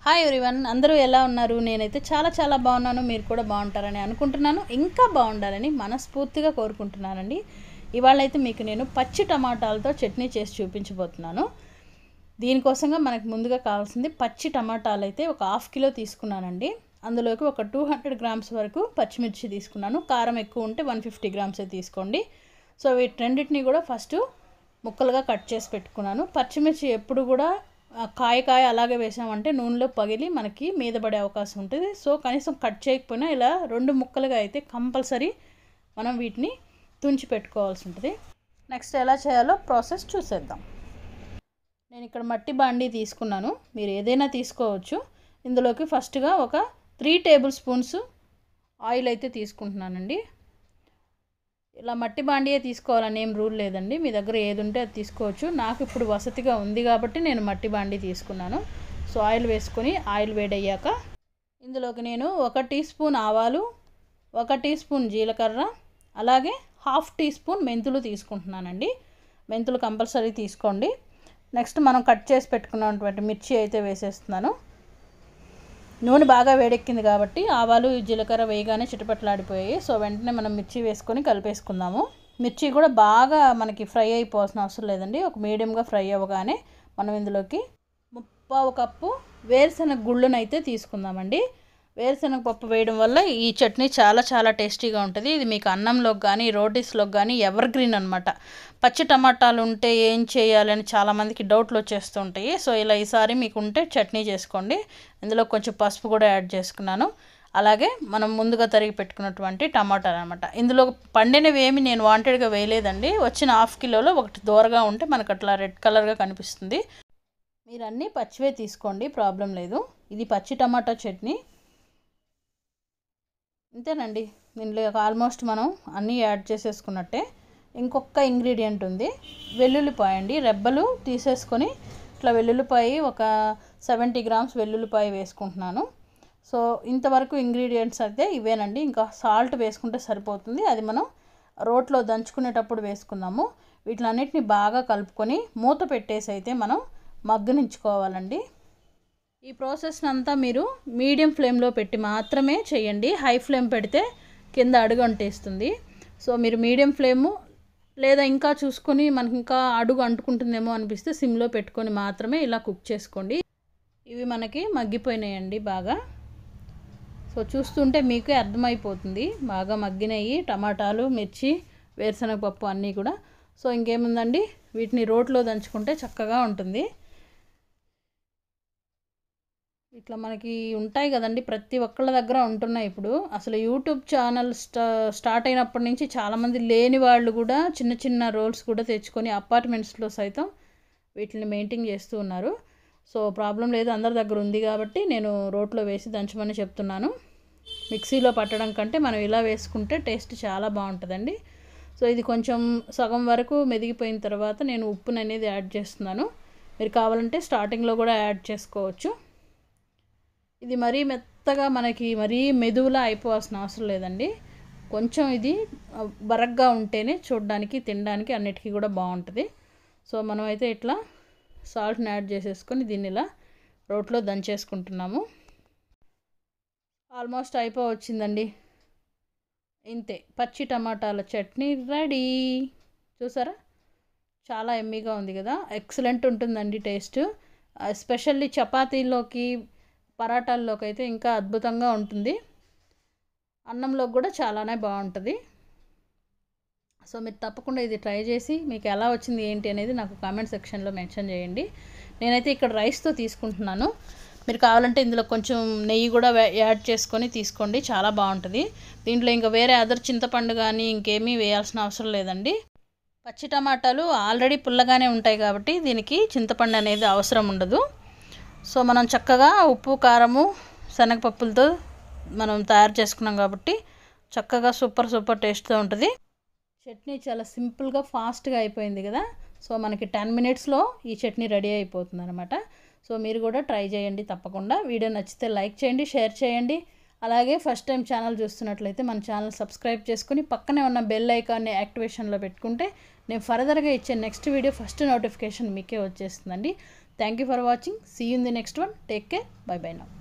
hi everyone అందరూ ఎలా ఉన్నారు నేనైతే చాలా చాలా బాగున్నాను మీరు కూడా బాగుంటారని అనుకుంటున్నాను ఇంకా బాగుండాలని మనస్ఫూర్తిగా కోరుకుంటున్నానండి ఇవాళ అయితే మీకు నేను పచ్చి టమాటాలతో చట్నీ చేసి చూపించబోతున్నాను దీనికోసంగా మనకు ముందుగా కావాల్సింది పచ్చి టమాటాలు అయితే ఒక హాఫ్ కిలో తీసుకున్నానండి అందులోకి ఒక టూ హండ్రెడ్ గ్రామ్స్ వరకు పచ్చిమిర్చి తీసుకున్నాను కారం ఎక్కువ ఉంటే వన్ ఫిఫ్టీ గ్రామ్సే తీసుకోండి సో వీటి రెండింటిని కూడా ఫస్ట్ ముక్కలుగా కట్ చేసి పెట్టుకున్నాను పచ్చిమిర్చి ఎప్పుడు కూడా ఆ, కాయ కాయ అలాగే వేసామంటే నూనెలో పగిలి మనకి మీద పడే అవకాశం ఉంటుంది సో కనీసం కట్ చేయకపోయినా ఇలా రెండు ముక్కలుగా అయితే కంపల్సరీ మనం వీటిని తుంచి పెట్టుకోవాల్సి ఉంటుంది నెక్స్ట్ ఎలా చేయాలో ప్రాసెస్ చూసేద్దాం నేను ఇక్కడ మట్టి బాండీ తీసుకున్నాను మీరు ఏదైనా తీసుకోవచ్చు ఇందులోకి ఫస్ట్గా ఒక త్రీ టేబుల్ స్పూన్స్ ఆయిల్ అయితే తీసుకుంటున్నానండి ఇలా మట్టి బాండియే తీసుకోవాలని ఏం రూల్ లేదండి మీ దగ్గర ఏది ఉంటే అది తీసుకోవచ్చు నాకు ఇప్పుడు వసతిగా ఉంది కాబట్టి నేను మట్టి బాండి తీసుకున్నాను సో ఆయిల్ వేసుకొని ఆయిల్ వేడయ్యాక ఇందులోకి నేను ఒక టీ స్పూన్ ఆవాలు ఒక టీ స్పూన్ జీలకర్ర అలాగే హాఫ్ టీ స్పూన్ మెంతులు తీసుకుంటున్నానండి మెంతులు కంపల్సరీ తీసుకోండి నెక్స్ట్ మనం కట్ చేసి పెట్టుకున్నటువంటి మిర్చి అయితే వేసేస్తున్నాను నూనె బాగా వేడెక్కింది కాబట్టి ఆవాలు జీలకర్ర వేయగానే చిటపట్లాడిపోయాయి సో వెంటనే మనం మిర్చి వేసుకొని కలిపేసుకుందాము మిర్చి కూడా బాగా మనకి ఫ్రై అయిపోవాల్సిన అవసరం లేదండి ఒక మీడియంగా ఫ్రై అవ్వగానే మనం ఇందులోకి ముప్పావు కప్పు వేరుశనగ గుళ్ళనైతే తీసుకుందామండి వేరుశనగ పప్పు వేయడం వల్ల ఈ చట్నీ చాలా చాలా టేస్టీగా ఉంటుంది ఇది మీకు అన్నంలోకి కానీ రోటీస్లోకి కానీ ఎవర్ గ్రీన్ అనమాట పచ్చి టమాటాలు ఉంటే ఏం చేయాలని చాలామందికి డౌట్లు వచ్చేస్తూ ఉంటాయి సో ఇలా ఈసారి మీకు ఉంటే చట్నీ చేసుకోండి ఇందులో కొంచెం పసుపు కూడా యాడ్ చేసుకున్నాను అలాగే మనం ముందుగా తరిగి పెట్టుకున్నటువంటి టమాటాలు అనమాట ఇందులో పండినవి ఏమి నేను వాంటెడ్గా వేయలేదండి వచ్చిన హాఫ్ కిలోలో ఒకటి దూరగా ఉంటే మనకు అట్లా రెడ్ కలర్గా కనిపిస్తుంది మీరు అన్నీ పచ్చివే తీసుకోండి ప్రాబ్లం లేదు ఇది పచ్చి టమాటా చట్నీ అంతేనండి దీనిలో ఆల్మోస్ట్ మనం అన్నీ యాడ్ చేసేసుకున్నట్టే ఇంకొక ఇంగ్రీడియంట్ ఉంది వెల్లుల్లిపాయ అండి రెబ్బలు తీసేసుకొని ఇట్లా వెల్లుల్లిపాయ ఒక సెవెంటీ గ్రామ్స్ వెల్లుల్లిపాయ వేసుకుంటున్నాను సో ఇంతవరకు ఇంగ్రీడియంట్స్ అయితే ఇవేనండి ఇంకా సాల్ట్ వేసుకుంటే సరిపోతుంది అది మనం రోట్లో దంచుకునేటప్పుడు వేసుకుందాము వీటిలన్నిటిని బాగా కలుపుకొని మూత పెట్టేసి అయితే మనం మగ్గనించుకోవాలండి ఈ ప్రాసెస్ని అంతా మీరు మీడియం ఫ్లేమ్లో పెట్టి మాత్రమే చేయండి హై ఫ్లేమ్ పెడితే కింద అడుగు అంటేస్తుంది సో మీరు మీడియం ఫ్లేము లేదా ఇంకా చూసుకొని మనకి ఇంకా అడుగు అంటుకుంటుందేమో అనిపిస్తే సిమ్లో పెట్టుకొని మాత్రమే ఇలా కుక్ చేసుకోండి ఇవి మనకి మగ్గిపోయినాయండి బాగా సో చూస్తుంటే మీకే అర్థమైపోతుంది బాగా మగ్గినాయి టమాటాలు మిర్చి వేరుశనగ పప్పు అన్నీ కూడా సో ఇంకేముందండి వీటిని రోట్లో దంచుకుంటే చక్కగా ఉంటుంది ఇట్లా మనకి ఉంటాయి కదండి ప్రతి ఒక్కళ్ళ దగ్గర ఉంటున్నాయి ఇప్పుడు అసలు యూట్యూబ్ ఛానల్ స్టా స్టార్ట్ అయినప్పటి నుంచి చాలామంది లేని వాళ్ళు కూడా చిన్న చిన్న రోల్స్ కూడా తెచ్చుకొని అపార్ట్మెంట్స్లో సైతం వీటిని మెయింటైన్ చేస్తూ ఉన్నారు సో ప్రాబ్లం లేదు అందరి దగ్గర ఉంది కాబట్టి నేను రోట్లో వేసి దంచమని చెప్తున్నాను మిక్సీలో పట్టడం కంటే మనం ఇలా వేసుకుంటే టేస్ట్ చాలా బాగుంటుందండి సో ఇది కొంచెం సగం వరకు మెదిగిపోయిన తర్వాత నేను ఉప్పుని అనేది యాడ్ చేస్తున్నాను మీరు కావాలంటే స్టార్టింగ్లో కూడా యాడ్ చేసుకోవచ్చు ఇది మరీ మెత్తగా మనకి మరీ మెదువులా అయిపోవాల్సిన అవసరం లేదండి కొంచెం ఇది ఆ, బరగ్గా ఉంటేనే చూడడానికి తినడానికి అన్నిటికీ కూడా బాగుంటుంది సో మనమైతే ఇట్లా సాల్ట్ని యాడ్ చేసేసుకొని దీన్ని ఇలా రోట్లో దంచేసుకుంటున్నాము ఆల్మోస్ట్ అయిపో వచ్చిందండి ఇంతే పచ్చి టమాటాల చట్నీ రెడీ చూసారా చాలా ఎమ్మీగా ఉంది కదా ఎక్సలెంట్ ఉంటుందండి టేస్ట్ ఎస్పెషల్లీ చపాతీలోకి పరాటాల్లోకి అయితే ఇంకా అద్భుతంగా ఉంటుంది అన్నంలోకి కూడా చాలానే బాగుంటుంది సో మీరు తప్పకుండా ఇది ట్రై చేసి మీకు ఎలా వచ్చింది ఏంటి అనేది నాకు కామెంట్ సెక్షన్లో మెన్షన్ చేయండి నేనైతే ఇక్కడ రైస్తో తీసుకుంటున్నాను మీరు కావాలంటే ఇందులో కొంచెం నెయ్యి కూడా వే- యాడ్ చేసుకొని తీసుకోండి చాలా బాగుంటుంది దీంట్లో ఇంకా వేరే అదర్ చింతపండు కానీ ఇంకేమీ వేయాల్సిన అవసరం లేదండి పచ్చి టమాటాలు ఆల్రెడీ పుల్లగానే ఉంటాయి కాబట్టి దీనికి చింతపండు అనేది అవసరం ఉండదు సో మనం చక్కగా ఉప్పు కారము శనగపప్పులతో మనం తయారు చేసుకున్నాం కాబట్టి చక్కగా సూపర్ సూపర్ టేస్ట్తో ఉంటుంది చట్నీ చాలా సింపుల్గా ఫాస్ట్గా అయిపోయింది కదా సో మనకి టెన్ మినిట్స్లో ఈ చట్నీ రెడీ అయిపోతుంది అనమాట సో మీరు కూడా ట్రై చేయండి తప్పకుండా వీడియో నచ్చితే లైక్ చేయండి షేర్ చేయండి అలాగే ఫస్ట్ టైం ఛానల్ చూస్తున్నట్లయితే మన ఛానల్ సబ్స్క్రైబ్ చేసుకుని పక్కనే ఉన్న బెల్ ఐకాన్ని యాక్టివేషన్లో పెట్టుకుంటే నేను ఫర్దర్గా ఇచ్చే నెక్స్ట్ వీడియో ఫస్ట్ నోటిఫికేషన్ మీకే వచ్చేస్తుందండి thank you for watching see in the next one take care bye bye now